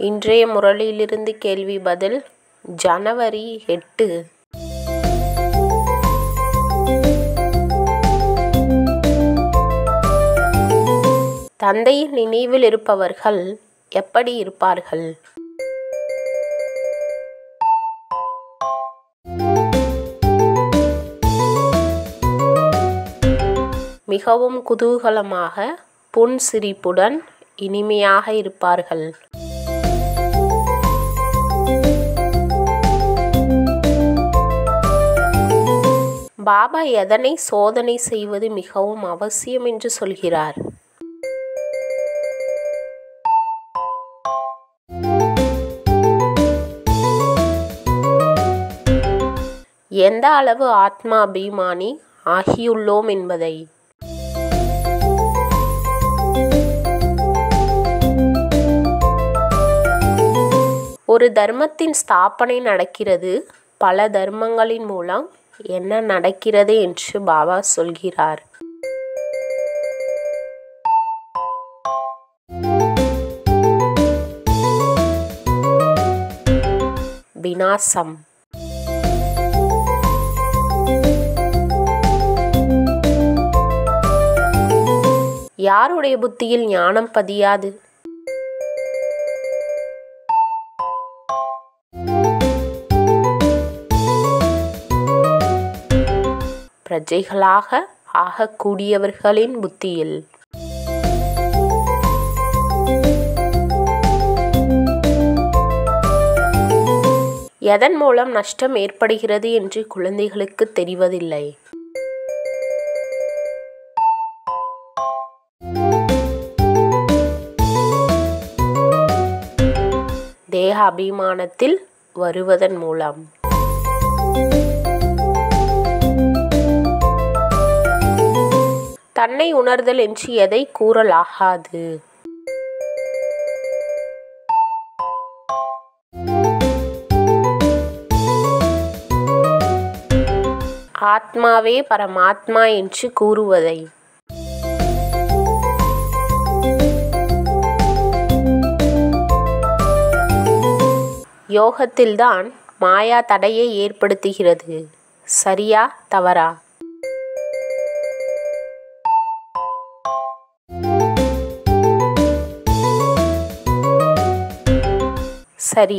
இன்றைய முரளியிலிருந்து கேள்வி பதில் ஜனவரி எட்டு தந்தையின் நினைவில் இருப்பவர்கள் எப்படி இருப்பார்கள் மிகவும் குதூகலமாக புன்சிரிப்புடன் இனிமையாக இருப்பார்கள் பாபா எதனை சோதனை செய்வது மிகவும் அவசியம் என்று சொல்கிறார் எந்த அளவு ஆத்மா அபிமானி ஆகியுள்ளோம் என்பதை ஒரு தர்மத்தின் ஸ்தாபனை நடக்கிறது பல தர்மங்களின் மூலம் என்ன நடக்கிறது என்று பாபா சொல்கிறார் வினாசம் யாருடைய புத்தியில் ஞானம் பதியாது பிரஜைகளாக ஆகக்கூடியவர்களின் புத்தியில் எதன் மூலம் நஷ்டம் ஏற்படுகிறது என்று குழந்தைகளுக்கு தெரிவதில்லை தேக அபிமானத்தில் வருவதன் மூலம் தன்னை உணர்தல் என்று எதை கூறலாகாது ஆத்மாவே பரமாத்மா என்று கூறுவதை யோகத்தில்தான் மாயா தடையை ஏற்படுத்துகிறது சரியா தவறா சரி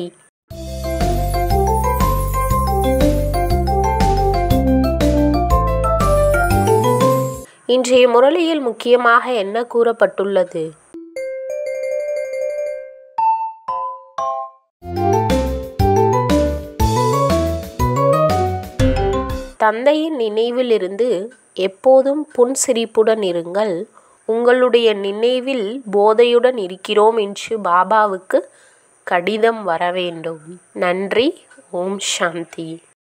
இன்றைய முரளியில் முக்கியமாக என்ன கூறப்பட்டுள்ளது தந்தையின் நினைவிலிருந்து எப்போதும் புன்சிரிப்புடன் இருங்கள் உங்களுடைய நினைவில் போதையுடன் இருக்கிறோம் என்று பாபாவுக்கு கடிதம் வர வேண்டும் நன்றி ஓம் சாந்தி